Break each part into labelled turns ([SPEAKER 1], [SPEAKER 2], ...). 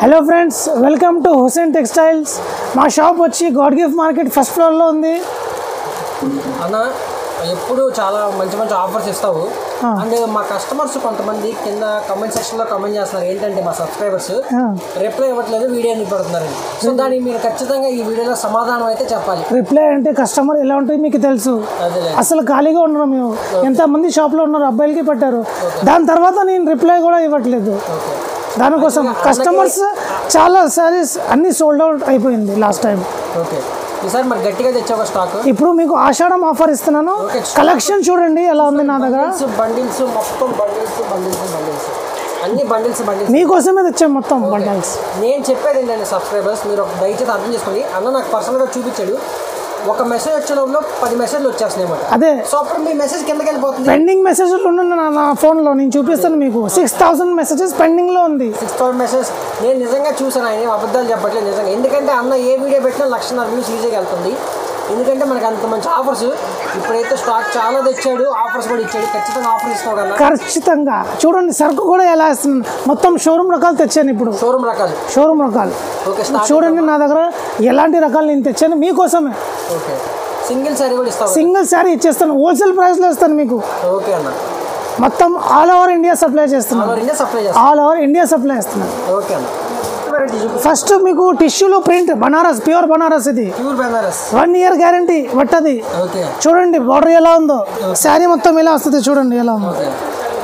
[SPEAKER 1] Hello friends welcome to Hussain textiles మా shop వచ్చి god gift market first ఫ్లోర్లో ఉంది
[SPEAKER 2] అన్న ఎప్పుడు చాలా మంచి మంచి ఆఫర్స్ ఇస్తావు అండ్ మా కస్టమర్స్ కొంతమంది కింద కమెంట్ సెక్షన్లో కమెంట్ చేస్తున్నారు ఏంటంటే మా సబ్స్క్రైబర్స్
[SPEAKER 1] ఆ,
[SPEAKER 2] రిప్లై ఇవ్వట్లేదు వీడియో ఎందుకు పెడుతున్నారని సో దానికి మీరు ఖచ్చితంగా ఈ వీడియోలో సమాధానం అయితే చెప్పాలి
[SPEAKER 1] రిప్లై అంటే కస్టమర్ ఎలా ఉంటుంది మీకు తెలుసు
[SPEAKER 2] అదే
[SPEAKER 1] అసలు ఖాళీగా ఉన్నారు మేము ఎంతమంది షాప్లో ఉన్నారు అబ్బాయిలకి పెట్టారు దాని తర్వాత నేను రిప్లై కూడా ఇవ్వట్లేదు
[SPEAKER 2] ఓకే
[SPEAKER 1] దానికోసం కస్టమర్స్ చాలా సారీస్ అన్ని సోల్డ్ అవుట్ అయిపోయింది లాస్ట్ టైం
[SPEAKER 2] ఓకే ఈసారి మరి గట్టిగా తెచ్చావు స్టాక్
[SPEAKER 1] ఇప్పుడు మీకు ఆషాఢం ఆఫర్ ఇస్తున్నాను కలెక్షన్ చూడండి ఎలా ఉంది నా దగ్గర
[SPEAKER 2] బండిల్స్ మొత్తం బండిల్స్ బండిల్స్ బండిల్స్ అన్ని బండిల్స్ బండిల్స్
[SPEAKER 1] మీకోసమే తెచ్చాం మొత్తం బండల్స్
[SPEAKER 2] నేను చెప్పేది ఏంటంటే సబ్స్క్రైబర్స్ మీరు ఒక దయచేసి అర్థం చేసుకోండి అన్న నాకు పర్సనల్గా చూపించాడు ఒక మెసేజ్ వచ్చే లోపల పది మెసేజ్లు వచ్చేస్తున్నాయి అన్నమాట
[SPEAKER 1] అదే
[SPEAKER 2] సో అప్పుడు మీ మెసేజ్ కిందకి వెళ్ళిపోతుంది
[SPEAKER 1] పెండింగ్ మెసేజ్లు ఉన్నాయి నా నా ఫోన్లో నేను చూపిస్తాను మీకు సిక్స్ థౌసండ్ మెసేజెస్ పెండింగ్లో ఉంది
[SPEAKER 2] సిక్స్ థౌసండ్ మెసేజ్ నేను నిజంగా చూసాను ఆయన ఏం అబద్ధాలు చెప్పట్లేదు నిజంగా ఎందుకంటే అన్న ఏ వీడియో పెట్టినా లక్షన్నర వ్యూస్ ఈజీగా వెళ్తుంది ఎందుకంటే మనకి అంత మంచి ఆఫర్స్ ఇప్పుడైతే స్టాక్ చాలా తెచ్చాడు ఆఫర్స్ కూడా ఇచ్చాడు ఖచ్చితంగా ఆఫర్ ఇస్తాడు అన్న
[SPEAKER 1] ఖచ్చితంగా చూడండి సరుకు కూడా ఎలా ఇస్తున్నాను మొత్తం షోరూమ్ రకాలు తెచ్చాను ఇప్పుడు
[SPEAKER 2] షోరూమ్ రకాలు
[SPEAKER 1] షోరూమ్ రకాలు
[SPEAKER 2] ఓకే స్టాక్
[SPEAKER 1] చూడండి నా దగ్గర ఎలాంటి రకాలు నేను తెచ్చాను మీకోసమే
[SPEAKER 2] ఓకే సింగిల్ సారీ కూడా ఇస్తావు
[SPEAKER 1] సింగిల్ శారీ ఇచ్చేస్తాను హోల్సేల్ ప్రైస్లో ఇస్తాను మీకు
[SPEAKER 2] ఓకే అన్న
[SPEAKER 1] మొత్తం ఆల్ ఓవర్ ఇండియా సప్లై చేస్తున్నాను
[SPEAKER 2] ఆల్ ఇండియా సప్లై చేస్తాం
[SPEAKER 1] ఆల్ ఓవర్ ఇండియా సప్లై చేస్తున్నాను
[SPEAKER 2] ఓకే అన్న వెరైటీ చూపి
[SPEAKER 1] ఫస్ట్ మీకు టిష్యూలో ప్రింట్ బనారస్ ప్యూర్ బనారస్ ఇది
[SPEAKER 2] pure Benaras
[SPEAKER 1] one year guarantee పట్టది
[SPEAKER 2] ఓకే
[SPEAKER 1] చూడండి బార్డర్ ఎలా ఉందో శారీ మొత్తం ఎలా వస్తుంది చూడండి ఎలా ఉందో
[SPEAKER 2] ఓకే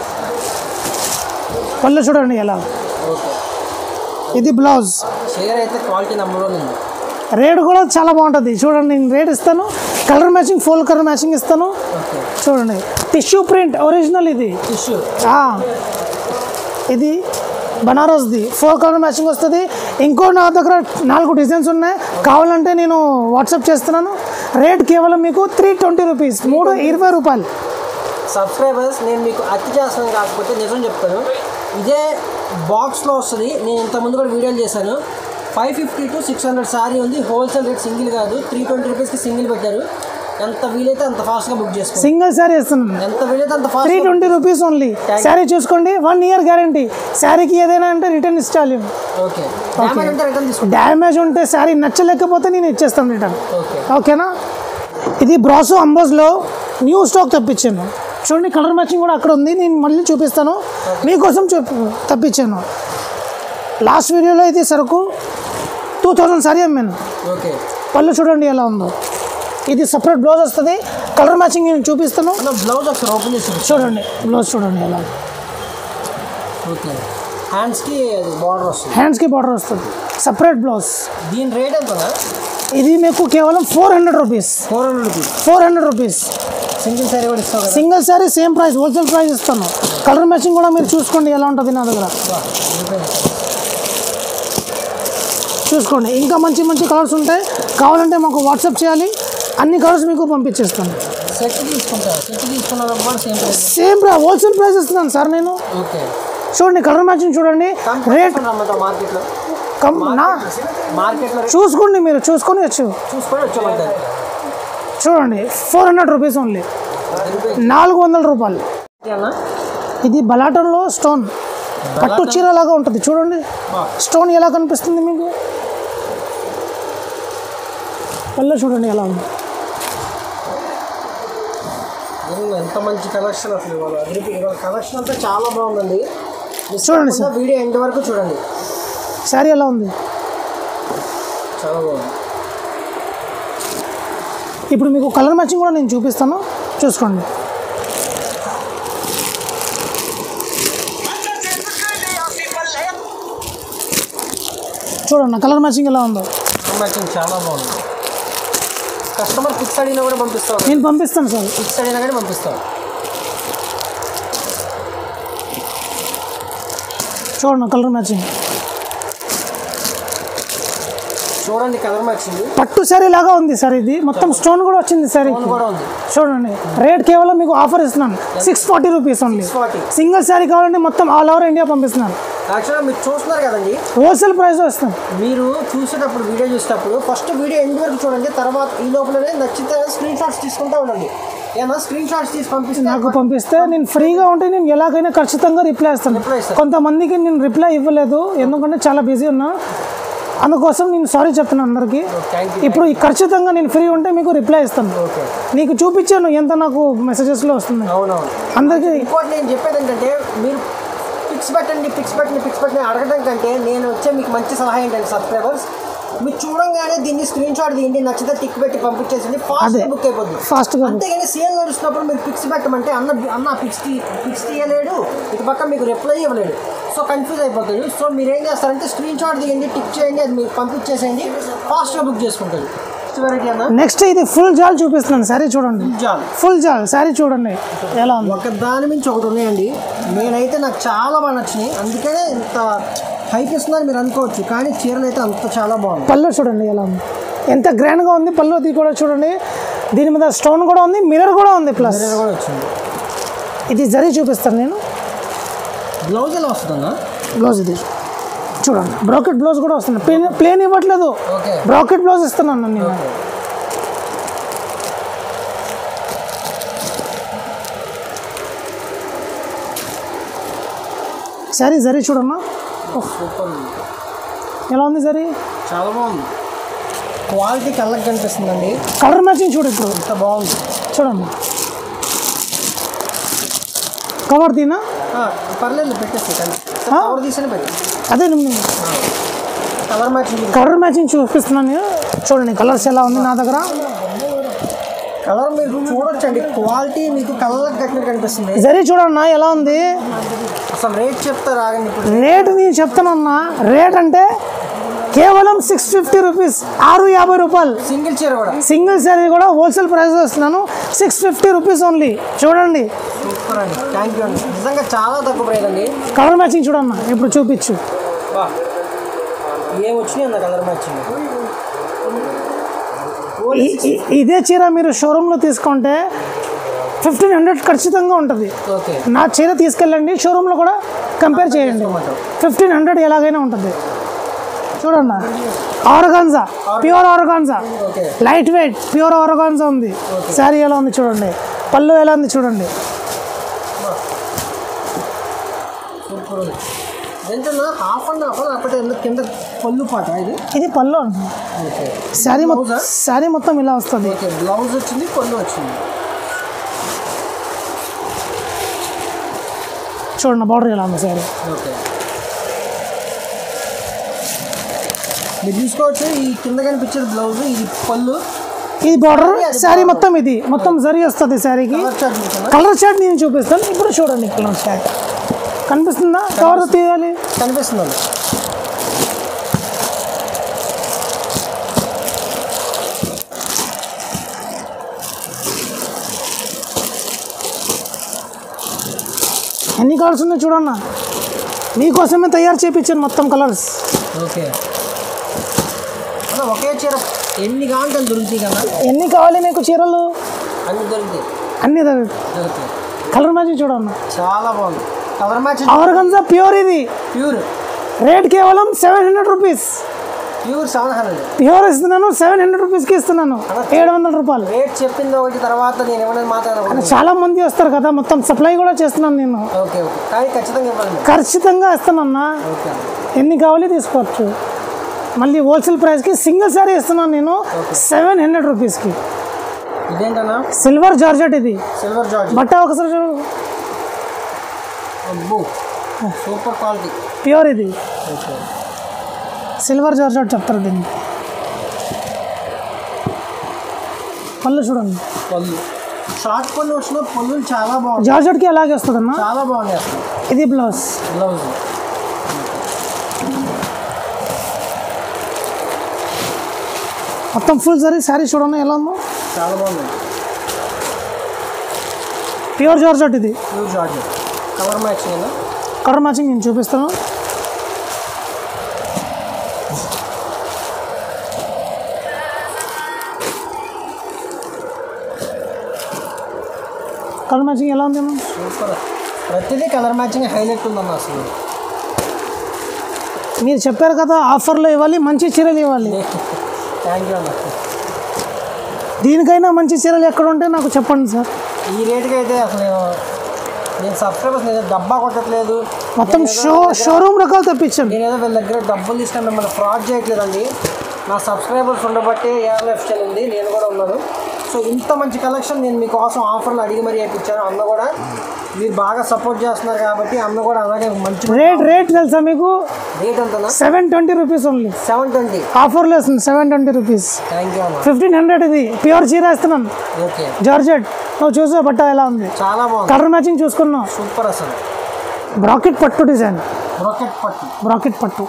[SPEAKER 1] పళ్ళు చూడండి ఎలా
[SPEAKER 2] ఓకే
[SPEAKER 1] ఇది బ్లౌజ్
[SPEAKER 2] షేర్ అయితే క్వాలిటీ నెంబర్ వన్ ఉంది
[SPEAKER 1] రేట్ కూడా చాలా బాగుంటుంది చూడండి నేను రేట్ ఇస్తాను colour matching full colour matching ఇస్తాను
[SPEAKER 2] ఓకే
[SPEAKER 1] చూడండి టిష్యూ ప్రింట్ ఒరిజినల్ ఇది
[SPEAKER 2] టిష్యూ
[SPEAKER 1] ఆ, ఇది బనారస్ది ఫోర్ కలర్ మ్యాచింగ్ వస్తుంది ఇంకో నా దగ్గర నాలుగు డిజైన్స్ ఉన్నాయి కావాలంటే నేను వాట్సాప్ చేస్తున్నాను రేట్ కేవలం మీకు త్రీ ట్వంటీ రూపీస్ మూడు ఇరవై రూపాయలు
[SPEAKER 2] సబ్స్క్రైబర్స్ నేను మీకు అతి చేస్తాను కాకపోతే నిజం చెప్తాను ఇదే బాక్స్లో వస్తుంది నేను ఇంతకుముందు కూడా వీడియోలు చేశాను five fifty to six hundred sari ఉంది హోల్సేల్ రేట్ సింగిల్ కాదు త్రీ ట్వంటీ రూపీస్కి సింగిల్ పెట్టారు ఎంత వీలైతే అంత ఫాస్ట్గా బుక్ చేసుకోండి
[SPEAKER 1] సింగిల్ శారీ ఇస్తున్నాను
[SPEAKER 2] ఎంత వీలైతే అంత
[SPEAKER 1] three
[SPEAKER 2] fast
[SPEAKER 1] twenty rupees only sari చూసుకోండి వన్ ఇయర్ గ్యారంటీ శారీకి ఏదైనా అంటే రిటర్న్ ఇస్తాలి
[SPEAKER 2] ఓకే డ్యామేజ్ ఉంటే రిటర్న్ తీసుకోండి
[SPEAKER 1] డ్యామేజ్ ఉంటే శారీ నచ్చలేకపోతే నేను ఇచ్చేస్తాను రిటర్న్
[SPEAKER 2] ఓకే
[SPEAKER 1] ఓకేనా ఇది బ్రాసో అంబోస్లో న్యూ స్టాక్ తెప్పించాను చూడండి కలర్ మ్యాచింగ్ కూడా అక్కడ ఉంది నేను మళ్ళీ చూపిస్తాను మీకోసం చూపి తెప్పించాను లాస్ట్ వీడియోలో ఇది సరుకు టూ థౌజండ్ సారీ అమ్మాను
[SPEAKER 2] ఓకే
[SPEAKER 1] పళ్ళు చూడండి ఎలా ఉందో ఇది సపరేట్ బ్లౌజ్ వస్తుంది కలర్ మ్యాచింగ్ నేను చూపిస్తాను
[SPEAKER 2] నా బ్లౌజ్ ఒకసారి ఓపెన్ చేసి చూపించు.
[SPEAKER 1] చూడండి బ్లౌజ్ చూడండి ఎలా ఉంది.
[SPEAKER 2] ఓకే హ్యాండ్స్కి అది బార్డర్ వస్తుంది
[SPEAKER 1] హ్యాండ్స్కి బార్డర్ వస్తుంది సపరేట్ బ్లౌజ్
[SPEAKER 2] దీని రేట్ ఎంతనా
[SPEAKER 1] ఇది మీకు కేవలం four hundred rupees
[SPEAKER 2] four hundred rupees
[SPEAKER 1] four hundred rupees
[SPEAKER 2] single sari కూడా ఇస్తావు కదా
[SPEAKER 1] single sari same price wholesale price ఇస్తాను కలర్ మ్యాచింగ్ కూడా మీరు చూసుకోండి ఎలా ఉంటుంది నా దగ్గర
[SPEAKER 2] వా, అయిపోయింది.
[SPEAKER 1] చూసుకోండి ఇంకా మంచి మంచి కలర్స్ ఉంటాయి కావాలంటే మాకు వాట్సాప్ చేయాలి అన్ని కలర్స్ మీకు పంపించేస్తాను
[SPEAKER 2] సెట్ తీసుకుంటా సెట్ తీసుకున్న కూడా same price
[SPEAKER 1] same price wholesale price ఇస్తున్నాను సార్ నేను
[SPEAKER 2] ఓకే
[SPEAKER 1] చూడండి కలర్ మ్యాచింగ్ చూడండి రేట్
[SPEAKER 2] రమ్మంటావు మార్కెట్లో
[SPEAKER 1] కమ్ నా
[SPEAKER 2] మార్కెట్లో రేట్
[SPEAKER 1] చూసుకోండి మీరు చూసుకొని వచ్చు
[SPEAKER 2] చూసుకొని వచ్చామంటారు
[SPEAKER 1] చూడండి ఫోర్ హండ్రెడ్ రూపీస్ ఓన్లీ నాలుగు వందల రూపాయలు
[SPEAKER 2] అన్న
[SPEAKER 1] ఇది బలాటంలో స్టోన్ పట్టు చీర లాగా ఉంటుంది చూడండి స్టోన్ ఎలా కనిపిస్తుంది మీకు పళ్ళు చూడండి ఎలా ఉంది
[SPEAKER 2] నిజంగా ఎంత మంచి కలెక్షన్ అసలు ఇవాళ రిపీట్ ఇవాళ కలెక్షన్ అంతా చాలా బాగుందండి మిస్
[SPEAKER 1] చూడండి
[SPEAKER 2] కాకుండా వీడియో ఎండ్ వరకు చూడండి
[SPEAKER 1] శారీ ఎలా ఉంది
[SPEAKER 2] చాలా బాగుంది
[SPEAKER 1] ఇప్పుడు మీకు కలర్ మ్యాచింగ్ కూడా నేను చూపిస్తాను చూసుకోండి చూడండి కలర్ మ్యాచింగ్ ఎలా ఉందో
[SPEAKER 2] మ్యాచింగ్ చాలా బాగుంది కస్టమర్ ఫిక్స్ అడిగినా కూడా పంపిస్తావు
[SPEAKER 1] నేను పంపిస్తాను సార్
[SPEAKER 2] ఫిక్స్ అడిగినా కానీ పంపిస్తావు
[SPEAKER 1] చూడండి కలర్ మ్యాచింగ్
[SPEAKER 2] చూడండి కలర్ మ్యాచింగ్
[SPEAKER 1] పట్టు శారీ లాగా ఉంది సార్ ఇది మొత్తం స్టోన్ కూడా వచ్చింది శారీ
[SPEAKER 2] కూడా ఉంది
[SPEAKER 1] చూడండి రేట్ కేవలం మీకు ఆఫర్ ఇస్తున్నాను six forty rupees only
[SPEAKER 2] forty
[SPEAKER 1] single sari కావాలంటే మొత్తం ఆల్ ఓవర్ ఇండియా పంపిస్తున్నాను
[SPEAKER 2] యాక్చువల్గా మీరు చూస్తున్నారు కదండి
[SPEAKER 1] హోల్సేల్ ప్రైస్ వస్తుంది
[SPEAKER 2] మీరు చూసేటప్పుడు వీడియో చూసేటప్పుడు ఫస్ట్ వీడియో ఎండ్ వరకు చూడండి తర్వాత ఈ లోపలనే నచ్చితే స్క్రీన్ షాట్స్ తీసుకుంటూ ఉండండి ఏమన్నా స్క్రీన్ షాట్స్ తీసి పంపిస్తే
[SPEAKER 1] నాకు పంపిస్తే నేను ఫ్రీగా ఉంటే నేను ఎలాగైనా ఖచ్చితంగా రిప్లై ఇస్తాను
[SPEAKER 2] Reply ఇస్తారు.
[SPEAKER 1] కొంతమందికి నేను రిప్లై ఇవ్వలేదు ఎందుకంటే చాలా బిజీ ఉన్నా అందుకోసం నేను సారీ చెప్తున్నాను అందరికీ
[SPEAKER 2] థ్యాంక్ యూ
[SPEAKER 1] ఇప్పుడు ఈ ఖచ్చితంగా నేను ఫ్రీ ఉంటే మీకు రిప్లై ఇస్తాను
[SPEAKER 2] ఓకే
[SPEAKER 1] నీకు చూపించాను ఎంత నాకు మెసేజెస్లో వస్తుంది
[SPEAKER 2] అవునవును
[SPEAKER 1] అందరికీ
[SPEAKER 2] ఇంకోటి నేను చెప్పేది ఏంటంటే మీరు పిక్స్ పెట్టండి పిక్స్ పెట్టండి పిక్స్ పెట్టండి అడగడం కంటే నేను వచ్చే మీకు మంచి సలహా ఏంటంటే సబ్స్క్రైబర్స్ మీరు చూడంగానే దీన్ని స్క్రీన్ షాట్ తీయండి నచ్చితే టిక్ పెట్టి పంపించేసింది ఫాస్ట్
[SPEAKER 1] అదే.
[SPEAKER 2] బుక్ అయిపోతుంది
[SPEAKER 1] ఫాస్ట్గా
[SPEAKER 2] అంతేగాని సేల్ నడుస్తున్నప్పుడు మీరు పిక్స్ పెట్టమంటే అన్న అన్న పిక్స్ తీ పిక్స్ తీయలేడు ఇటు పక్క మీకు రిప్లై ఇవ్వలేడు సో కన్ఫ్యూజ్ అయిపోతాడు సో మీరు ఏం చేస్తారంటే స్క్రీన్ షాట్ తీయండి టిక్ చేయండి అది మీరు పంపించేసేయండి ఫాస్ట్గా బుక్ చేసుకుంటారు వెరైటీ అన్న
[SPEAKER 1] నెక్స్ట్ ఇది ఫుల్ జాల్ చూపిస్తున్నాను సారీ చూడండి
[SPEAKER 2] జాల్
[SPEAKER 1] ఫుల్ జాల్ సారీ చూడండి ఎలా ఉంది
[SPEAKER 2] ఒక దాని మించి ఒకటి ఉన్నాయండి నేనైతే నాకు చాలా బాగా నచ్చినాయి అందుకనే ఇంత హైప్ ఇస్తున్నారు మీరు అనుకోవచ్చు కానీ చీరలు అయితే అంత చాలా బాగుంది
[SPEAKER 1] పళ్ళు చూడండి ఎలా ఉంది ఎంత గ్రాండ్గా ఉంది పళ్ళు అది కూడా చూడండి దీని మీద స్టోన్ కూడా ఉంది మిర్రర్ కూడా ఉంది ప్లస్
[SPEAKER 2] కలర్ కూడా వచ్చింది
[SPEAKER 1] ఇది జరీ చూపిస్తాను నేను
[SPEAKER 2] బ్లౌజ్ ఎలా వస్తుందన్నా
[SPEAKER 1] బ్లౌజ్ ఇది చూడండి బ్రాకెట్ బ్లౌజ్ కూడా వస్తుంది ప్లేన్ ప్లేన్ ఇవ్వట్లేదు
[SPEAKER 2] ఓకే
[SPEAKER 1] బ్రాకెట్ బ్లౌజ్ ఇస్తున్నాను నేను సరే జరీ చూడమ్మా
[SPEAKER 2] సూపర్ ఉంది
[SPEAKER 1] ఎలా ఉంది జరీ
[SPEAKER 2] చాలా బాగుంది క్వాలిటీ కళ్ళకి కనిపిస్తుందండి
[SPEAKER 1] కలర్ మ్యాచింగ్ చూడు ఇప్పుడు
[SPEAKER 2] ఎంత బాగుంది
[SPEAKER 1] చూడమ్మా కవర్ తీనా
[SPEAKER 2] ఆ, పర్లేదు పెట్టేసి కానీ
[SPEAKER 1] ఆ?
[SPEAKER 2] కవర్ తీసిన పెట్టి
[SPEAKER 1] అదే నేను
[SPEAKER 2] కలర్ మ్యాచింగ్
[SPEAKER 1] కలర్ మ్యాచింగ్ చూపిస్తున్నాను నేను. చూడండి కలర్స్ ఎలా ఉంది నా దగ్గర
[SPEAKER 2] కలర్ మీరు చూడొచ్చండి క్వాలిటీ మీకు కళ్ళకి కట్టినట్టు కనిపిస్తుంది
[SPEAKER 1] జరీ చూడన్నా ఎలా ఉంది
[SPEAKER 2] అసలు రేట్ చెప్తారు ఆగండి ఇప్పుడు
[SPEAKER 1] రేట్ నేను చెప్తానన్నా రేట్ అంటే కేవలం సిక్స్ ఫిఫ్టీ రూపీస్ ఆరు యాభై రూపాయలు
[SPEAKER 2] సింగిల్ చీర కూడా
[SPEAKER 1] సింగిల్ శారీ కూడా హోల్సేల్ ప్రైస్ వస్తున్నాను సిక్స్ ఫిఫ్టీ రూపీస్ ఓన్లీ చూడండి
[SPEAKER 2] సూపర్ అండి థ్యాంక్ యూ అండి నిజంగా చాలా తక్కువ ప్రైస్ అండి
[SPEAKER 1] కలర్ మ్యాచింగ్ చూడమ్మా ఇప్పుడు చూపించు
[SPEAKER 2] వా ఏం వచ్చినాయి అన్న కలర్ మ్యాచింగ్
[SPEAKER 1] ఈ- ఈ- ఇదే చీర మీరు షోరూంలో తీసుకుంటే ఫిఫ్టీన్ హండ్రెడ్ ఖచ్చితంగా ఉంటుంది
[SPEAKER 2] ఓకే
[SPEAKER 1] నా చీర తీసుకెళ్ళండి షోరూంలో కూడా కంపేర్ చేయండి ఫిఫ్టీన్ హండ్రెడ్ ఎలాగైనా ఉంటుంది చూడన్న organza pure organza
[SPEAKER 2] okay
[SPEAKER 1] light weight pure organza ఉంది శారీ ఎలా ఉంది చూడండి పళ్ళు ఎలా ఉంది చూడండి
[SPEAKER 2] సూపర్ ఉంది ఏంటన్నా హాఫ్ అండ్ హాఫ్ లేకపోతే ఎందుకు కింద పళ్ళు పాట ఇది
[SPEAKER 1] ఇది పళ్ళు అంటున్నా
[SPEAKER 2] ఓకే
[SPEAKER 1] శారీ మొత్తం శారీ మొత్తం ఇలా వస్తుంది
[SPEAKER 2] ఓకే బ్లౌజ్ వచ్చింది పళ్ళు వచ్చింది
[SPEAKER 1] చూడండి బార్డర్ ఎలా ఉంది శారీ
[SPEAKER 2] ఓకే మీరు చూసుకోవచ్చు ఈ కింద కనిపించేది బ్లౌజ్ ఇది పళ్ళు
[SPEAKER 1] ఇది బార్డర్ శారీ మొత్తం ఇది మొత్తం జరి వస్తుంది శారీకి
[SPEAKER 2] కలర్ చార్ట్ చూసానా
[SPEAKER 1] కలర్ షార్ట్ నేను చూపిస్తాను ఇప్పుడు చూడండి కలర్ షార్ట్ కనిపిస్తుందా కవర్ తీయాలి
[SPEAKER 2] కనిపిస్తుందండి
[SPEAKER 1] ఎన్ని కలర్స్ ఉన్నాయో చూడన్నా మీకోసమే తయారు చేయించాను మొత్తం కలర్స్
[SPEAKER 2] ఓకే అన్న ఒకే చీర ఎన్ని కావాలి దొరుకుతాయి కదా
[SPEAKER 1] ఎన్ని కావాలి మీకు చీరలు
[SPEAKER 2] అన్ని దొరుకుతాయి
[SPEAKER 1] అన్ని దొరుకు-
[SPEAKER 2] దొరుకుతాయి
[SPEAKER 1] కలర్ మ్యాచింగ్ చూడన్నా
[SPEAKER 2] చాలా బాగుంది కలర్ మ్యాచ్
[SPEAKER 1] ఆర్గన్జా ప్యూర్ ఇది
[SPEAKER 2] ప్యూర్
[SPEAKER 1] రేట్ కేవలం seven hundred rupees
[SPEAKER 2] pure seven hundred
[SPEAKER 1] pure ఇస్తున్నాను సెవెన్ హండ్రెడ్ రూపీస్కి ఇస్తున్నాను ఏడు వందల రూపాయలు
[SPEAKER 2] రేట్ చెప్పింది ఒకటి తర్వాత నేను ఏమైనా మాట్లాడకూడదు
[SPEAKER 1] చాలా మంది వస్తారు కదా మొత్తం సప్లై కూడా చేస్తున్నాను నేను
[SPEAKER 2] ఓకే ఓకే కానీ ఖచ్చితంగా ఇవ్వాలి మీరు.
[SPEAKER 1] ఖచ్చితంగా ఇస్తానన్నా
[SPEAKER 2] ఓకే
[SPEAKER 1] ఎన్ని కావాలి తీసుకోవచ్చు మళ్ళీ హోల్సేల్ ప్రైస్కి సింగిల్ సారీ ఇస్తున్నాను నేను సెవెన్ హండ్రెడ్ రూపీస్కి
[SPEAKER 2] ఇదేంటన్నా
[SPEAKER 1] సిల్వర్ జార్జెట్ ఇది
[SPEAKER 2] సిల్వర్ జార్జ్
[SPEAKER 1] బట్ట ఒకసారి చూడు
[SPEAKER 2] అబ్బో సూపర్ క్వాలిటీ
[SPEAKER 1] ప్యూర్ ఇది
[SPEAKER 2] ఓకే
[SPEAKER 1] సిల్వర్ జార్జెట్ చెప్తారు దీన్ని పళ్ళు చూడండి
[SPEAKER 2] పళ్ళు షార్ట్ పళ్ళు వచ్చిన పళ్ళు చాలా బాగుంది
[SPEAKER 1] జార్జెట్కి అలాగే వస్తుందన్న
[SPEAKER 2] చాలా బాగుంది అసలు
[SPEAKER 1] ఇది బ్లౌజ్
[SPEAKER 2] బ్లౌజ్
[SPEAKER 1] మొత్తం ఫుల్ సరీ శారీ చూడండి ఎలా ఉందో
[SPEAKER 2] చాలా బాగుంది
[SPEAKER 1] ప్యూర్ జార్జెట్ ఇది
[SPEAKER 2] pure georgette colour matching
[SPEAKER 1] colour matching నేను చూపిస్తాను కలర్ మ్యాచింగ్ ఎలా ఉంది అన్న?
[SPEAKER 2] సూపర్ ప్రతిదీ కలర్ మ్యాచింగ్ హైలైట్ ఉందన్న అసలు
[SPEAKER 1] మీరు చెప్పారు కదా ఆఫర్లో ఇవ్వాలి మంచి చీరలు ఇవ్వాలి
[SPEAKER 2] థ్యాంక్ యూ అన్న
[SPEAKER 1] దీనికైనా మంచి చీరలు ఎక్కడ ఉంటే నాకు చెప్పండి సార్
[SPEAKER 2] ఈ రేటుకి అయితే అసలు నేను నేను సబ్స్క్రైబర్స్ నేను డబ్బా కొట్టట్లేదు
[SPEAKER 1] మొత్తం షో షోరూమ్ రకాలు తెప్పించండి
[SPEAKER 2] నేను ఏదో వీళ్ళ దగ్గర డబ్బులు తీసుకొని మిమ్మల్ని ఫ్రాడ్ చేయట్లేదండి నా సబ్స్క్రైబర్స్ ఉండబట్టి ఏఎల్ఎఫ్ ఛానల్ ఉంది నేను కూడా ఉన్నాను సో ఇంత మంచి కలెక్షన్ నేను మీకోసం ఆఫర్లు అడిగి మరీ వేయించాను అన్న కూడా మీరు బాగా సపోర్ట్ చేస్తున్నారు కాబట్టి అన్న కూడా అలాగే మంచి
[SPEAKER 1] రేట్ రేట్ తెలుసా మీకు
[SPEAKER 2] రేట్ ఎంతనా
[SPEAKER 1] seven twenty rupees only
[SPEAKER 2] seven twenty
[SPEAKER 1] ఆఫర్లో వస్తుంది seven twenty rupees
[SPEAKER 2] thank you అన్న
[SPEAKER 1] ఫిఫ్టీన్ హండ్రెడ్ ఇది ప్యూర్ చీర వేస్తున్నాను
[SPEAKER 2] ఓకే
[SPEAKER 1] జార్జెట్ నువ్వు చూసా బట్ట ఎలా ఉంది
[SPEAKER 2] చాలా బాగుంది
[SPEAKER 1] కలర్ మ్యాచింగ్ చూసుకున్నావు
[SPEAKER 2] సూపర్ అసలు
[SPEAKER 1] బ్రాకెట్ పట్టు డిజైన్
[SPEAKER 2] రాకెట్ పట్టు
[SPEAKER 1] బ్రాకెట్ పట్టు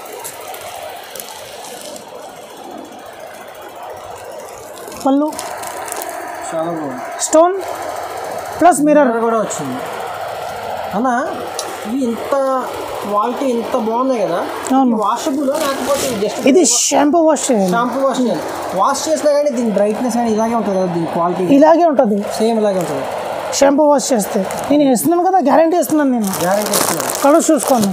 [SPEAKER 1] పళ్ళు
[SPEAKER 2] చాలా బాగుంది
[SPEAKER 1] స్టోన్ ప్లస్ మిర్రర్
[SPEAKER 2] కలర్ కూడా వచ్చింది అన్న ఇవి ఇంత క్వాలిటీ ఇంత బాగున్నాయి కదా
[SPEAKER 1] అవును
[SPEAKER 2] వాషబుల్ లేకపోతే జస్ట్
[SPEAKER 1] ఇది షాంపూ వాష్ చేయాలి
[SPEAKER 2] షాంపూ వాష్ చేయాలి వాష్ చేసినా కానీ దీని బ్రైట్నెస్ కానీ ఇలాగే ఉంటుంది కదా దీని క్వాలిటీ
[SPEAKER 1] ఇలాగే ఉంటుంది
[SPEAKER 2] సేమ్ ఇలాగే ఉంటుంది
[SPEAKER 1] షాంపూ వాష్ చేస్తే నేను ఇస్తున్నాను కదా గ్యారంటీ ఇస్తున్నాను నేను
[SPEAKER 2] గ్యారెంటీ ఇస్తున్నాను
[SPEAKER 1] కలర్ చూసుకోండి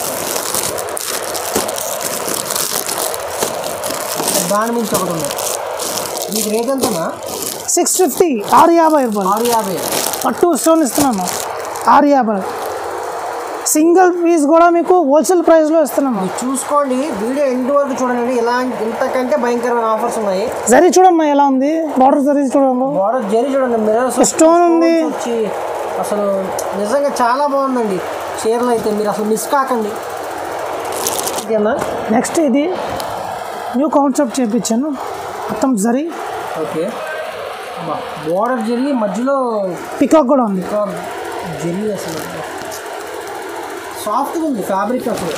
[SPEAKER 2] దాని మించి ఒకటి ఉంది మీకు రేట్ ఎంతనా
[SPEAKER 1] సిక్స్ ఫిఫ్టీ ఆరు యాభై రూపాయలు
[SPEAKER 2] ఆరు యాభై
[SPEAKER 1] పట్టు స్టోన్ ఇస్తున్నాను ఆరు యాభై సింగిల్ పీస్ కూడా మీకు హోల్సేల్ ప్రైస్లో ఇస్తున్నాము
[SPEAKER 2] మీరు చూసుకోండి వీడియో ఎండ్ వరకు చూడండి ఇలాంటి ఇంతకంటే భయంకరమైన ఆఫర్స్ ఉన్నాయి
[SPEAKER 1] జరీ చూడమ్మా ఎలా ఉంది బార్డర్ జరీ చూడండి
[SPEAKER 2] బార్డర్ జరి చూడండి మిర్రర్స్
[SPEAKER 1] స్టోన్ ఉంది
[SPEAKER 2] వచ్చి అసలు నిజంగా చాలా బాగుందండి చీరలు అయితే మీరు అసలు మిస్ కాకండి ఇదేనా
[SPEAKER 1] నెక్స్ట్ ఇది న్యూ కాన్సెప్ట్ చేయించాను మొత్తం జరీ
[SPEAKER 2] ఓకే బోర్డర్ జరిగి మధ్యలో
[SPEAKER 1] పికాక్ కూడా ఉంది
[SPEAKER 2] ఇంకా జరిగి అసలు సాఫ్ట్గా ఉంది ఫ్యాబ్రిక్ అసలు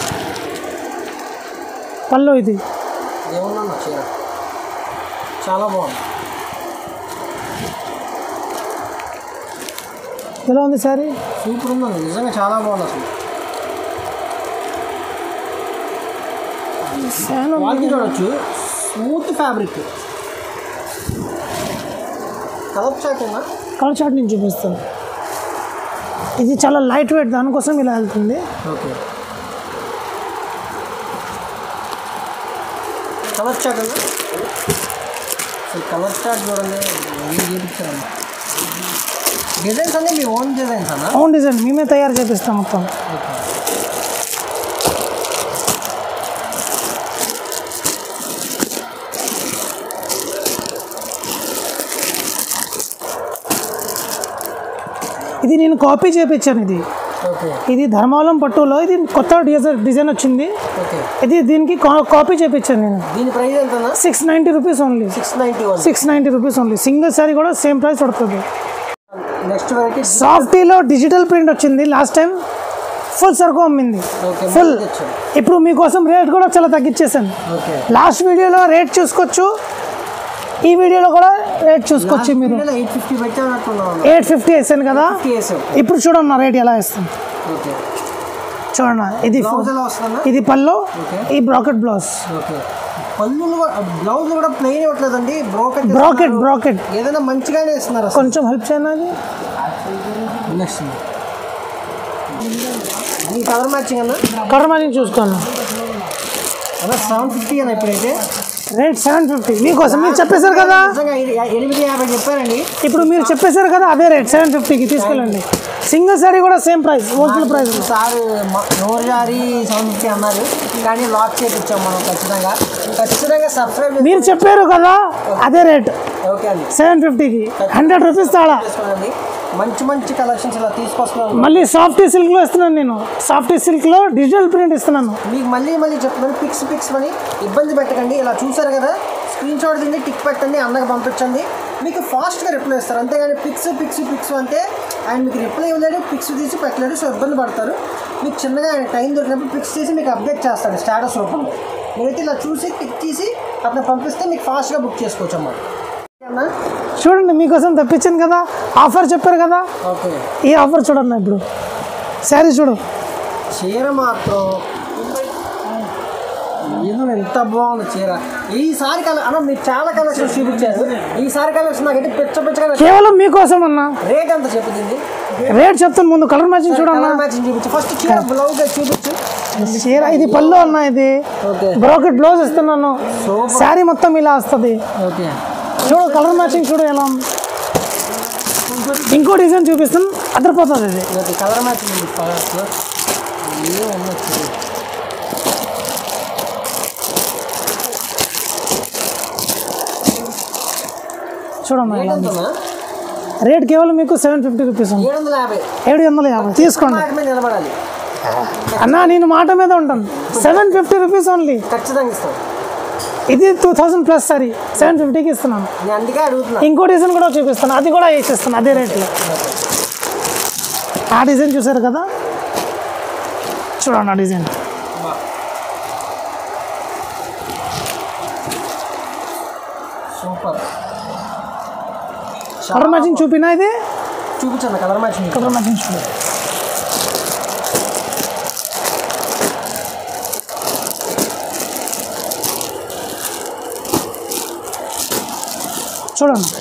[SPEAKER 1] పళ్ళు ఇది
[SPEAKER 2] ఏమన్నా చీర చాలా బాగుంది
[SPEAKER 1] ఎలా ఉంది సారీ
[SPEAKER 2] సూపర్ ఉందండి నిజంగా చాలా బాగుంది అసలు
[SPEAKER 1] ఫ్యాన్ ఉంది.
[SPEAKER 2] క్వాలిటీ చూడొచ్చు స్మూత్ ఫ్యాబ్రిక్ కలర్ చాటేనా
[SPEAKER 1] కలర్ చార్ట్ నేను చూపిస్తాను ఇది చాలా లైట్ వెయిట్ దానికోసం ఇలా వెళ్తుంది
[SPEAKER 2] ఓకే కలర్ చాట్ అన్నా అసలు కలర్ చాట్ చూడండి ఏం చేపించారన్న డిజైన్స్ అన్నీ మీ ఓన్ డిజైన్స్ అన్న
[SPEAKER 1] ఓన్ డిజైన్ మేమే తయారు చేపిస్తాం మొత్తం
[SPEAKER 2] ఓకే
[SPEAKER 1] ఇది నేను కాపీ చేపించాను ఇది
[SPEAKER 2] ఓకే
[SPEAKER 1] ఇది ధర్మవరం పట్టులో ఇది కొత్త డిజైన్ డిజైన్ వచ్చింది
[SPEAKER 2] ఓకే
[SPEAKER 1] ఇది దీనికి కా- కాపీ చేపించాను నేను
[SPEAKER 2] దీని ప్రైస్ ఎంతనా
[SPEAKER 1] six ninety rupees only
[SPEAKER 2] six ninety one
[SPEAKER 1] six ninety rupees only single sari కూడా సేమ్ ప్రైస్ పడుతుంది
[SPEAKER 2] నెక్స్ట్ వెరైటీ
[SPEAKER 1] సాఫ్టీలో డిజిటల్ ప్రింట్ వచ్చింది లాస్ట్ టైం ఫుల్ సరుకు అమ్మింది
[SPEAKER 2] ఓకే
[SPEAKER 1] Full.
[SPEAKER 2] తెచ్చాను
[SPEAKER 1] ఇప్పుడు మీకోసం రేట్ కూడా చాలా తగ్గించేసాను
[SPEAKER 2] ఓకే
[SPEAKER 1] లాస్ట్ వీడియోలో రేట్ చూసుకోవచ్చు ఈ వీడియోలో కూడా రేట్ చూసుకోవచ్చు మీరు
[SPEAKER 2] ఎయిట్ ఫిఫ్టీ పెట్టానట్టున్నాను
[SPEAKER 1] ఎయిట్ ఫిఫ్టీ వేసాను కదా
[SPEAKER 2] ఫిఫ్టీ వేసావు
[SPEAKER 1] ఇప్పుడు చూడన్న రేట్ ఎలా ఇస్తుంది
[SPEAKER 2] ఓకే
[SPEAKER 1] చూడన్న ఇది
[SPEAKER 2] బ్లౌజ్ ఎలా వస్తుందన్నా
[SPEAKER 1] ఇది పళ్ళు
[SPEAKER 2] Okay.
[SPEAKER 1] ఈ బ్రాకెట్ బ్లౌజ్
[SPEAKER 2] ఓకే పళ్ళులు బ్లౌజ్ కూడా ప్లెయిన్ ఇవ్వట్లేదండి బ్రోకెట్
[SPEAKER 1] బ్రాకెట్ బ్రాకెట్
[SPEAKER 2] ఏదైనా మంచిగానే ఇస్తున్నారు అసలు
[SPEAKER 1] కొంచెం హెల్ప్ చేయను అది
[SPEAKER 2] నెక్స్ట్ ఈ కలర్ మ్యాచింగ్ అన్న
[SPEAKER 1] కలర్ మ్యాచింగ్ చూసుకోండి
[SPEAKER 2] అన్న సెవెన్ ఫిఫ్టీ అన్న ఇప్పుడైతే
[SPEAKER 1] రేట్ సెవెన్ ఫిఫ్టీ మీకోసం మీరు చెప్పేశారు కదా
[SPEAKER 2] నిజంగా ఎని- ఎనిమిది యాభై చెప్పారండి
[SPEAKER 1] ఇప్పుడు మీరు చెప్పేశారు కదా అదే రేట్ సెవెన్ ఫిఫ్టీకి తీసుకెళ్ళండి సింగిల్ సారీ కూడా same price wholesale price
[SPEAKER 2] sir నోరు జారి సెవెన్ ఫిఫ్టీ అన్నారు కానీ లాక్ చేయించాం మనం ఖచ్చితంగా ఖచ్చితంగా సబ్స్క్రైబ్
[SPEAKER 1] మీరు చెప్పారు కదా అదే రేట్
[SPEAKER 2] ఓకే అండి
[SPEAKER 1] సెవెన్ ఫిఫ్టీకి హండ్రెడ్ రూపీస్ తాడా
[SPEAKER 2] చేసుకోండి మంచి మంచి కలెక్షన్స్ ఇలా తీసుకొస్తున్నాను
[SPEAKER 1] మళ్ళీ సాఫ్టీ సిల్క్లో ఇస్తున్నాను నేను సాఫ్టీ సిల్క్లో డిజిటల్ ప్రింట్ ఇస్తున్నాను
[SPEAKER 2] మీకు మళ్ళీ మళ్ళీ చెప్తున్నాను పిక్స్ పిక్స్ అని ఇబ్బంది పెట్టకండి ఇలా చూసారు కదా స్క్రీన్ షాట్ తిండి టిక్ పెట్టండి అన్నకు పంపించండి మీకు ఫాస్ట్గా రిప్లై ఇస్తారు అంతేగాని పిక్స్ పిక్స్ పిక్స్ అంటే ఆయన మీకు రిప్లై ఇవ్వలేడు పిక్స్ తీసి పెట్టలేడు సో ఇబ్బంది పడతారు మీకు చిన్నగా ఆయన టైం దొరికినప్పుడు పిక్స్ తీసి మీకు అప్డేట్ చేస్తాడు స్టేటస్ రూపంలో మీరైతే ఇలా చూసి పిక్ తీసి అతను పంపిస్తే మీకు ఫాస్ట్గా బుక్ చేసుకోవచ్చు అన్నమాట అన్నా
[SPEAKER 1] చూడండి మీకోసం తెప్పించాను కదా ఆఫర్ చెప్పారు కదా
[SPEAKER 2] ఓకే
[SPEAKER 1] ఈ ఆఫర్ చూడన్న ఇప్పుడు శారీ చూడు
[SPEAKER 2] చీర మాత్రం ఏదో ఎంత బాగుంది చీర ఈసారి కలర్ అన్న మీరు చాలా కలెక్షన్ చూపించారు ఈసారి కలెక్షన్ నాకైతే పిచ్చ పిచ్చగా
[SPEAKER 1] కేవలం మీకోసం అన్న
[SPEAKER 2] రేట్ ఎంత చెప్పింది
[SPEAKER 1] రేట్ చెప్తాను ముందు కలర్ మ్యాచింగ్ చూడన్న
[SPEAKER 2] కలర్ మ్యాచింగ్ చూపించు ఫస్ట్ చీర బ్లౌజ్ చూపించు
[SPEAKER 1] చీర ఇది పళ్ళు అన్న ఇది
[SPEAKER 2] ఓకే
[SPEAKER 1] బ్రోకెట్ బ్లౌజ్ ఇస్తున్నాను శారీ మొత్తం ఇలా వస్తుంది
[SPEAKER 2] ఓకే
[SPEAKER 1] చూడు కలర్ మ్యాచింగ్ చూడు ఎలా ఉంది ఇంకో డిజైన్ చూపిస్తాను అదిరిపోతుంది ఇది
[SPEAKER 2] ఓకే కలర్ మ్యాచింగ్ ఉంది కలర్స్ ఏ ఉండొచ్చు
[SPEAKER 1] చూడమ్మా
[SPEAKER 2] రేట్
[SPEAKER 1] ఎలా ఉంది
[SPEAKER 2] ఎంతనా
[SPEAKER 1] రేట్ కేవలం మీకు సెవెన్ ఫిఫ్టీ రూపీస్ ఉంది
[SPEAKER 2] ఏడు వందల యాభై
[SPEAKER 1] ఏడు వందల యాభై తీసుకోండి
[SPEAKER 2] మాట మీద నిలబడాలి
[SPEAKER 1] అన్న నేను మాట మీద ఉంటాను సెవెన్ ఫిఫ్టీ రూపీస్ ఓన్లీ
[SPEAKER 2] ఖచ్చితంగా ఇస్తాం
[SPEAKER 1] ఇది two thousand plus sorry seven ఫిఫ్టీకి ఇస్తున్నాను
[SPEAKER 2] నేను అందుకే అడుగుతున్నా
[SPEAKER 1] ఇంకో డిజైన్ కూడా చూపిస్తాను అది కూడా వేసేస్తాను అదే రేట్లో ఆ డిజైన్ చూసారు కదా చూడండి ఆ డిజైన్
[SPEAKER 2] సూపర్
[SPEAKER 1] కలర్ మ్యాచింగ్ చూపినా ఇది
[SPEAKER 2] చూపించండి కలర్ మ్యాచింగ్
[SPEAKER 1] కలర్ మ్యాచింగ్ చూడు చూడండి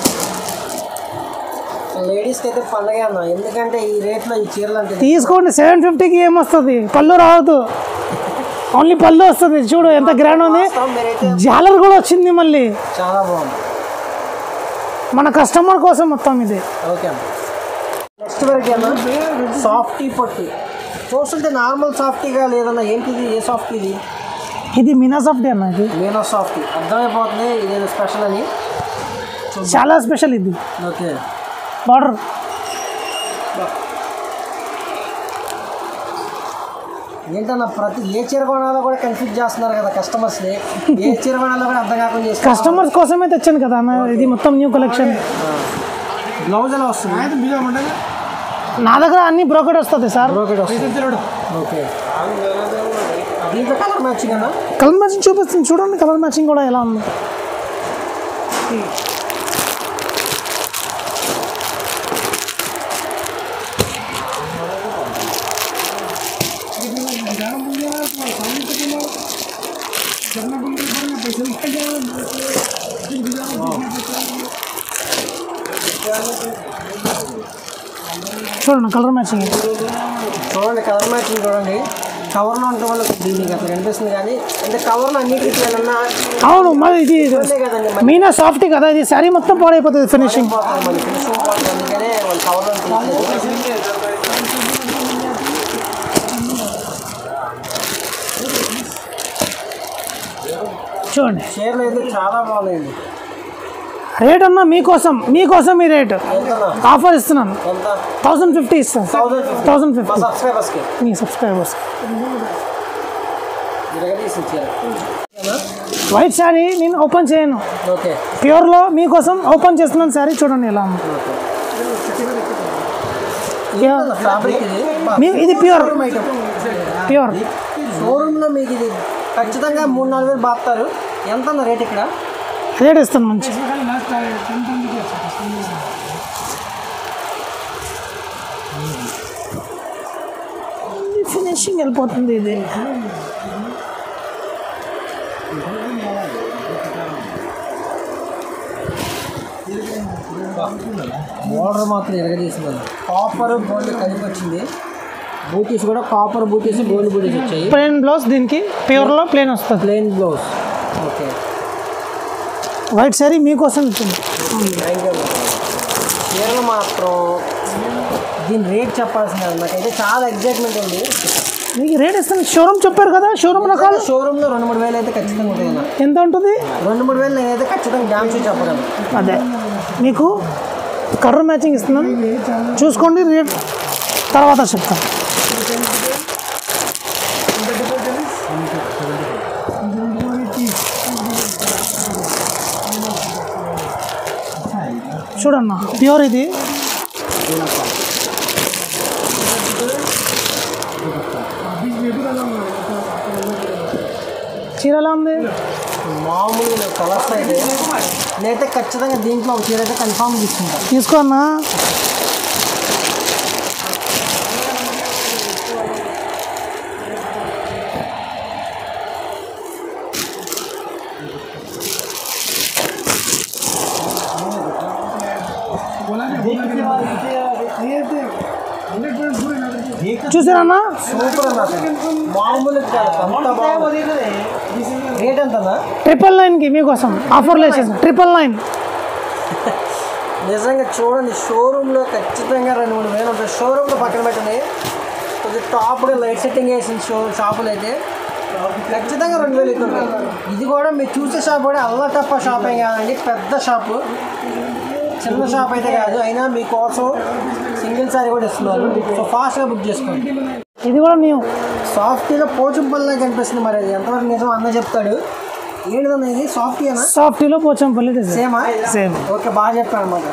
[SPEAKER 2] లేడీస్కి అయితే పండగ అన్న ఎందుకంటే ఈ రేట్లో ఈ చీరలు అంటే
[SPEAKER 1] తీసుకోండి సెవెన్ ఫిఫ్టీకి ఏమొస్తుంది పళ్ళు రావద్దు ఓన్లీ పళ్ళు వస్తుంది చూడు ఎంత గ్రాండ్ ఉంది
[SPEAKER 2] వాస్తవం మీరైతే
[SPEAKER 1] జాలర్ కూడా వచ్చింది మళ్ళీ
[SPEAKER 2] చాలా బాగుంది
[SPEAKER 1] మన కస్టమర్ కోసం మొత్తం ఇది
[SPEAKER 2] ఓకే అన్న నెక్స్ట్ వరకు అన్న సాఫ్టీ పట్టు చూస్తుంటే నార్మల్ సాఫ్టీగా లేదన్న ఏంటిది ఏ సాఫ్ట్ ఇది
[SPEAKER 1] ఇది మీనా సాఫ్ట్ అన్న ఇది
[SPEAKER 2] మీనో సాఫ్టీ అర్థమైపోతుంది ఇదేదో స్పెషల్ అని
[SPEAKER 1] చాలా స్పెషల్ ఇది
[SPEAKER 2] ఓకే
[SPEAKER 1] బార్డర్
[SPEAKER 2] ఏంటన్నా ప్రతి ఏ చీర కొనాలో కూడా కన్ఫ్యూజ్ చేస్తున్నారు కదా కస్టమర్స్ని ఏ చీర కొనాలో కూడా అర్థం కాకుండా చేస్తారు
[SPEAKER 1] కస్టమర్స్ కోసమే తెచ్చాను కదా అన్న ఇది మొత్తం న్యూ కలెక్షన్
[SPEAKER 2] బ్లౌజ్ ఎలా వస్తుంది
[SPEAKER 1] నా దగ్గర అన్ని బ్రోకెట్ వస్తుంది సార్
[SPEAKER 2] బ్రోకెట్ వస్తుంది ఓకే దీంట్లో కలర్ మ్యాచింగ్ అన్న
[SPEAKER 1] కలర్ మ్యాచింగ్ చూపిస్తుంది చూడండి కలర్ మ్యాచింగ్ కూడా ఎలా ఉంది చూడండి కలర్ మ్యాచింగ్
[SPEAKER 2] చూడండి కలర్ మ్యాచింగ్ చూడండి కవర్లో ఉండటం వల్ల దీనికి అట్లా కనిపిస్తుంది కానీ అంటే కవర్లో అన్నిటికీ ఇట్లా
[SPEAKER 1] అవును మరి ఇది
[SPEAKER 2] అంతే కదండి మరి
[SPEAKER 1] మీనా సాఫ్ట్ కదా ఇది శారీ మొత్తం పాడైపోతుంది ఫినిషింగ్
[SPEAKER 2] పోతారు మళ్ళీ ఫినిషింగ్ పోతుంది అందుకనే వాళ్ళు కవర్లో తీయలేదు.
[SPEAKER 1] చూడండి
[SPEAKER 2] చీరలు అయితే చాలా బాగున్నాయండి
[SPEAKER 1] రేట్ అన్నా మీకోసం మీకోసం ఈ రేట్
[SPEAKER 2] ఎంతనా
[SPEAKER 1] ఆఫర్ ఇస్తున్నాను
[SPEAKER 2] ఎంత
[SPEAKER 1] థౌసండ్ ఫిఫ్టీ ఇస్తాను
[SPEAKER 2] థౌసండ్ ఫిఫ్టీ
[SPEAKER 1] థౌసండ్
[SPEAKER 2] మా
[SPEAKER 1] ఫిఫ్టీ
[SPEAKER 2] సబ్స్క్రైబర్స్కి
[SPEAKER 1] మీ సబ్స్క్రైబర్స్
[SPEAKER 2] ఇరగదీసి చీర ఏనా?
[SPEAKER 1] వైట్ శారీ నేను ఓపెన్ చేయను
[SPEAKER 2] ఓకే
[SPEAKER 1] ప్యూర్లో మీకోసం ఓపెన్ చేస్తున్నాను శారీ చూడండి ఎలా ఉంది
[SPEAKER 2] ఫ్యాబ్రిక్ ఇది
[SPEAKER 1] మీ ఇది ప్యూర్
[SPEAKER 2] ఐటమ్
[SPEAKER 1] ప్యూర్
[SPEAKER 2] షోరూంలో మీకు ఇది ఖచ్చితంగా మూడు నాలుగు వేలు బాపుతారు ఎంత అన్న రేట్ ఇక్కడ
[SPEAKER 1] రేట్ ఇస్తాను మంచి ఫినిషింగ్ వెళ్ళిపోతుంది ఇది
[SPEAKER 2] బోర్డర్ మాత్రం ఎరగదీసింది కాపర్ గోల్డ్ కలిపి వచ్చింది బూటీస్ కూడా కాపర్ బూటీస్ గోల్డ్ బూటీస్ వచ్చాయి
[SPEAKER 1] ప్లెయిన్ బ్లౌజ్ దీనికి ప్యూర్లో ప్లెయిన్ వస్తుంది
[SPEAKER 2] plain blouse okay
[SPEAKER 1] white sari మీకోసం ఇచ్చింది
[SPEAKER 2] థ్యాంక్ యూ చీరలు మాత్రం దీని రేట్ చెప్పాల్సింది నాకైతే చాలా ఎగ్జైట్మెంట్ ఉంది
[SPEAKER 1] మీకు రేట్ ఇస్తాను షోరూమ్ చెప్పారు కదా షోరూమ్ రకాలు
[SPEAKER 2] షోరూంలో రెండు మూడు వేలు అయితే ఖచ్చితంగా ఉంటుంది అన్న
[SPEAKER 1] ఎంత ఉంటుంది
[SPEAKER 2] రెండు మూడు వేలు నేనైతే ఖచ్చితంగా డ్యాన్స్ చెప్పగలను
[SPEAKER 1] అదే మీకు కలర్ మ్యాచింగ్ ఇస్తున్నాను చూసుకోండి రేట్ తర్వాత చెప్తాను చూడన్న ప్యూర్ ఇది చీర ఎలా ఉంది
[SPEAKER 2] మామూలు కలర్స్ అయితే నేనైతే ఖచ్చితంగా దీంట్లో ఒక చీర అయితే కన్ఫామ్ తీసుకుంటాను
[SPEAKER 1] తీసుకో అన్న చూసారన్నా
[SPEAKER 2] సూపర్ అన్న అసలు. మామూలుగా కాదు అంత బాగుంది రేట్ ఎంతనా
[SPEAKER 1] ట్రిపుల్ నైన్కి మీకోసం ఆఫర్లు వేసేసి ట్రిపుల్ నైన్
[SPEAKER 2] నిజంగా చూడండి షోరూంలో ఖచ్చితంగా రెండు మూడు వేలు ఉంటుంది షోరూంలో పక్కన పెట్టండి కొంచెం టాప్గా లైట్ సెట్టింగ్ వేసిన షో షాపులు అయితే ఖచ్చితంగా రెండు వేలు ఎక్కువ ఉంటుంది. ఇది కూడా మీరు చూసే షాప్ కూడా అల్లా టప్ప షాప్ ఏం కాదండి పెద్ద షాపు చిన్న షాప్ అయితే కాదు అయినా మీకోసం సింగిల్ సారీ కూడా ఇస్తున్నారు సో ఫాస్ట్గా బుక్ చేసుకోండి
[SPEAKER 1] ఇది కూడా న్యూ
[SPEAKER 2] సాఫ్టీలో పోచంపల్లిలా కనిపిస్తుంది మరి అది ఎంతవరకు నిజం అన్న చెప్తాడు ఏంటిదన్న ఇది సాఫ్టీనా
[SPEAKER 1] సాఫ్టీలో పోచంపల్లి డిజైన్
[SPEAKER 2] సేమా
[SPEAKER 1] సేమ్
[SPEAKER 2] ఓకే బాగా చెప్పాను అనమాట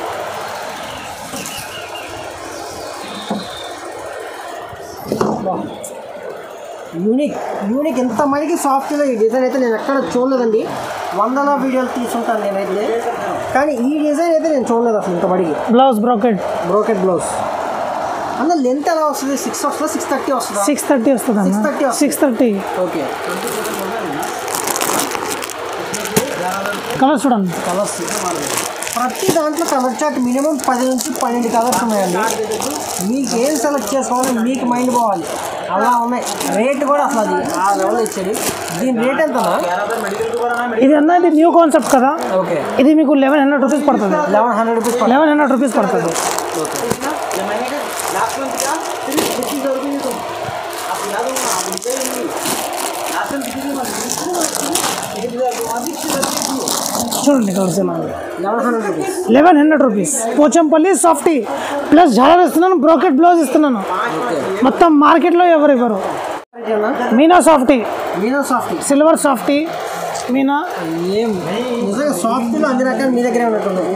[SPEAKER 2] యూనిక్ యూనిక్ ఎంత మనకి సాఫ్ట్వేర్ ఈ డిజైన్ అయితే నేను ఎక్కడ చూడలేదండి వందల వీడియోలు తీసుకుంటాను నేనైతే కానీ ఈ డిజైన్ అయితే నేను చూడలేదు అసలు ఇంత బడికి
[SPEAKER 1] బ్లౌజ్ బ్రోకెట్
[SPEAKER 2] బ్రోకెట్ బ్లౌజ్ అన్న లెంత్ ఎలా వస్తుంది సిక్స్ వస్తుందా సిక్స్ థర్టీ వస్తుందా
[SPEAKER 1] సిక్స్ థర్టీ వస్తుంది అన్న
[SPEAKER 2] 630 వస్తుంది.
[SPEAKER 1] సిక్స్ థర్టీ
[SPEAKER 2] ఓకే
[SPEAKER 1] కలర్ చూడండి
[SPEAKER 2] కలర్స్ ప్రతి దాంట్లో కలర్ చార్ట్ మినిమం పది నుంచి పన్నెండు కలర్స్ ఉన్నాయండి మీకు ఏం సెలెక్ట్ చేసుకోవాలి మీకు మైండ్ పోవాలి అలా ఉన్నాయి రేట్ కూడా అసలు అది ఆ లెవెల్ ఇచ్చాడు దీని రేట్ ఎంతనా
[SPEAKER 1] ఇది అన్న ఇది న్యూ కాన్సెప్ట్ కదా
[SPEAKER 2] ఓకే
[SPEAKER 1] ఇది మీకు లెవెన్ హండ్రెడ్ రూపీస్ పడుతుంది
[SPEAKER 2] eleven hundred rupees
[SPEAKER 1] eleven hundred rupees పడుతుంది చూడండి కలర్స్ ఎలా
[SPEAKER 2] eleven hundred rupees
[SPEAKER 1] eleven hundred rupees Pochampally softy plus జాలర్ ఇస్తున్నాను బ్రోకెట్ బ్లౌజ్ ఇస్తున్నాను మొత్తం మార్కెట్లో ఎవరు ఇవ్వరు మీనా సాఫ్టీ
[SPEAKER 2] మీనా సాఫ్ట్
[SPEAKER 1] సిల్వర్ సాఫ్టీ మీనా
[SPEAKER 2] ఏం నిజంగా సాఫ్ట్లో అన్ని రకాలు మీ దగ్గరే ఉన్నట్టున్నాయి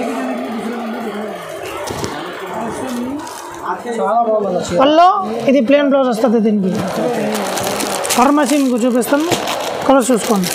[SPEAKER 2] చాలా బాగుంది అసలు.
[SPEAKER 1] పల్లో ఇది ప్లేన్ బ్లౌజ్ వస్తుంది దీనికి ఫార్మసీ మీకు చూపిస్తాను కలర్స్ చూసుకోండి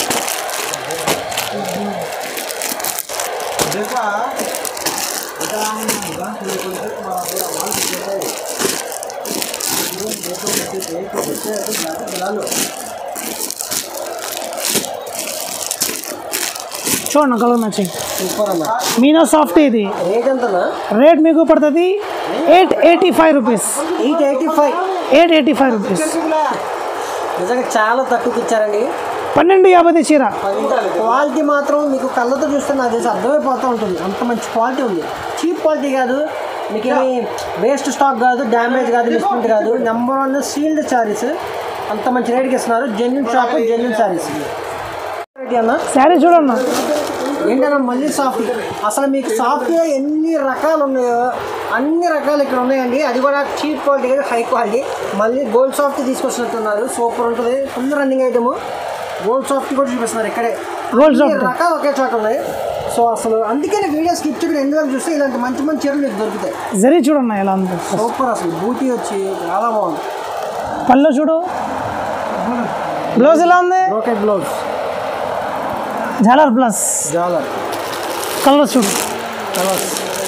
[SPEAKER 1] చూడండి కలర్ మ్యాచింగ్
[SPEAKER 2] సూపర్ అన్న
[SPEAKER 1] మీనా సాఫ్టీ ఇది
[SPEAKER 2] రేట్ ఎంతనా
[SPEAKER 1] రేట్ మీకు పడుతుంది eight eighty five rupees
[SPEAKER 2] eight eighty five
[SPEAKER 1] eight eighty five rupees
[SPEAKER 2] నిజంగా చాలా తక్కువకి ఇచ్చారండి
[SPEAKER 1] పన్నెండు యాభై చీర
[SPEAKER 2] క్వాలిటీ మాత్రం మీకు కళ్ళతో చూస్తే నాకు తెలిసి అర్థమైపోతూ ఉంటుంది అంత మంచి క్వాలిటీ ఉంది చీప్ క్వాలిటీ కాదు మీకు ఏమి వేస్ట్ స్టాక్ కాదు డ్యామేజ్ కాదు మిస్ప్రింట్ కాదు నెంబర్ వన్ సీల్డ్ శారీస్ అంత మంచి రేట్కి ఇస్తున్నారు జెన్యున్ షాప్ జెన్యున్ శారీస్ అన్న
[SPEAKER 1] శారీ చూడన్నా
[SPEAKER 2] ఏంటన్నా మళ్ళీ సాఫ్ట్ అసలు మీకు సాఫ్ట్వేర్ ఎన్ని రకాలు ఉన్నాయో అన్ని రకాలు ఇక్కడ ఉన్నాయండి అది కూడా చీప్ క్వాలిటీ కాదు హై క్వాలిటీ మళ్ళీ గోల్డ్ సాఫ్ట్ తీసుకొచ్చినట్టున్నారు సూపర్ ఉంటుంది full running item gold soft కూడా చూపిస్తున్నారు ఇక్కడే
[SPEAKER 1] Gold
[SPEAKER 2] అన్ని
[SPEAKER 1] soft.
[SPEAKER 2] రకాలు ఒకే చోట ఉన్నాయి సో అసలు అందుకే నేను వీడియో స్కిప్ చేయడం ఎందువల్ల చూస్తే ఇలాంటి మంచి మంచి చీరలు మీకు దొరుకుతాయి
[SPEAKER 1] జరీ చూడన్నా ఎలా ఉంది
[SPEAKER 2] సూపర్ అసలు బూటీ వచ్చి చాలా బాగుంది
[SPEAKER 1] పళ్ళు చూడు బ్లౌజ్ ఎలా ఉంది
[SPEAKER 2] బ్రోకెట్ బ్లౌజ్
[SPEAKER 1] జాలర్ ప్లస్
[SPEAKER 2] జాలర్
[SPEAKER 1] కలర్స్ చూడు
[SPEAKER 2] కలర్స్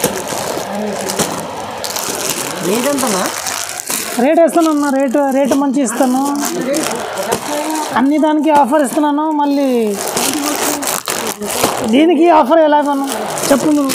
[SPEAKER 2] రేట్ ఎంతనా
[SPEAKER 1] రేట్ వేస్తానన్నా రేటు రేటు మంచి ఇస్తాను అన్ని దానికి ఆఫర్ ఇస్తున్నాను మళ్ళీ దీనికి ఆఫర్ ఎలా ఇవ్వను చెప్పు నువ్వు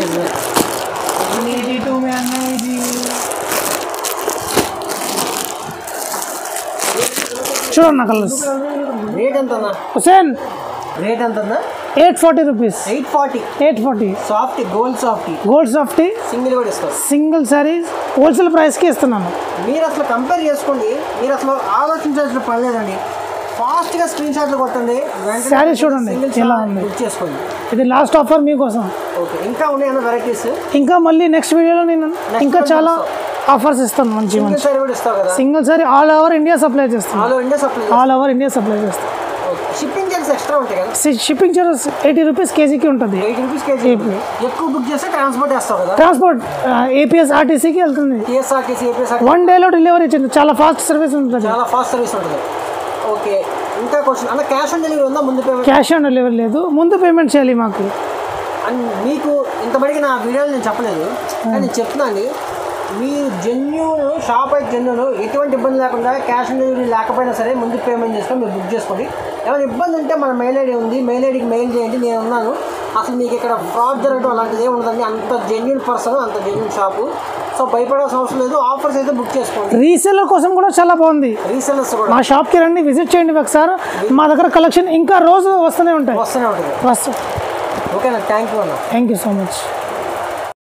[SPEAKER 1] చూడన్నా కలర్స్
[SPEAKER 2] రేట్ ఎంతనా
[SPEAKER 1] హుసేన్
[SPEAKER 2] రేట్ ఎంతనా
[SPEAKER 1] eight forty rupees
[SPEAKER 2] eight forty
[SPEAKER 1] eight forty
[SPEAKER 2] soft gold soft
[SPEAKER 1] gold softy
[SPEAKER 2] single కూడా ఇస్తారు
[SPEAKER 1] సింగిల్ శారీస్ హోల్సేల్ ప్రైస్కి ఇస్తున్నాను
[SPEAKER 2] మీరు అసలు కంపేర్ చేసుకోండి మీరు అసలు ఆలోచించాల్సిన పని లేదండి ఫాస్ట్గా స్క్రీన్ షాట్లు కొట్టండి వెంటనే
[SPEAKER 1] Saree చూడండి,
[SPEAKER 2] single
[SPEAKER 1] ఎలా
[SPEAKER 2] shot
[SPEAKER 1] ఉంది.
[SPEAKER 2] బుక్ చేసుకోండి
[SPEAKER 1] ఇది లాస్ట్ ఆఫర్ మీకోసం
[SPEAKER 2] ఓకే ఇంకా ఉన్నాయన్న వెరైటీస్
[SPEAKER 1] ఇంకా మళ్ళీ నెక్స్ట్ వీడియోలో నేను ఇంకా చాలా ఆఫర్స్ ఇస్తాను మంచి
[SPEAKER 2] సింగిల్
[SPEAKER 1] మంచి
[SPEAKER 2] సారీ కూడా ఇస్తావు కదా
[SPEAKER 1] single sari all over India supply చేస్తాను
[SPEAKER 2] all India supply
[SPEAKER 1] all over India supply చేస్తాను
[SPEAKER 2] షిప్పింగ్ చార్జెస్ ఎక్స్ట్రా ఉంటాయి కదా
[SPEAKER 1] షిప్పింగ్ చార్జెస్ ఎయిటీ రూపీస్ కేజీకి ఉంటుంది
[SPEAKER 2] ఎయిటీ రూపీస్ కేజీ ఎక్కువ బుక్ చేస్తే ట్రాన్స్పోర్ట్ చేస్తావు కదా
[SPEAKER 1] ట్రాన్స్పోర్ట్ ఏపీఎస్ ఆర్టీసీకి వెళ్తుంది
[SPEAKER 2] టీఎస్ఆర్టీసీ ఏపీఎస్ఆర్
[SPEAKER 1] వన్ డేలో డెలివరీ ఇచ్చింది చాలా ఫాస్ట్ సర్వీస్ ఉంటుంది
[SPEAKER 2] చాలా ఫాస్ట్ సర్వీస్ ఉంటుంది ఓకే ఇంకా క్వశ్చన్ అన్న క్యాష్ ఆన్ డెలివరీ ఉందా ముందు పేమెంట్
[SPEAKER 1] క్యాష్ ఆన్ డెలివరీ లేదు ముందు పేమెంట్ చేయాలి మాకు
[SPEAKER 2] అండ్ మీకు ఇంతవరకు నా వీడియోలు నేను చెప్పలేదు కానీ నేను చెప్తున్నా అండి మీరు జెన్యున్ షాప్ అయితే జెన్యున్ ఎటువంటి ఇబ్బంది లేకుండా క్యాష్ ఆన్ డెలివరీ లేకపోయినా సరే ముందు పేమెంట్ చేసుకొని మీరు బుక్ చేసుకోండి ఏమైనా ఇబ్బంది ఉంటే మన మెయిల్ ఐడి ఉంది మెయిల్ ఐడికి మెయిల్ చేయండి నేను ఉన్నాను అసలు మీకు ఇక్కడ ఫ్రాడ్ జరగడం అలాంటిది ఏమి ఉండదండి అంత జెన్యున్ పర్సన్ అంత జెన్యున్ షాపు సో భయపడాల్సిన అవసరం లేదు ఆఫర్స్ అయితే బుక్ చేసుకోండి
[SPEAKER 1] రీసేలర్ కోసం కూడా చాలా బాగుంది
[SPEAKER 2] రీసెల్లర్స్ కూడా
[SPEAKER 1] మా షాప్కి రండి విజిట్ చేయండి ఒకసారి మా దగ్గర కలెక్షన్ ఇంకా రోజు వస్తూనే ఉంటాయి
[SPEAKER 2] వస్తూనే ఉంటుంది
[SPEAKER 1] వస్తా
[SPEAKER 2] ఓకేనా థ్యాంక్ యూ అన్న
[SPEAKER 1] థ్యాంక్ యూ సో మచ్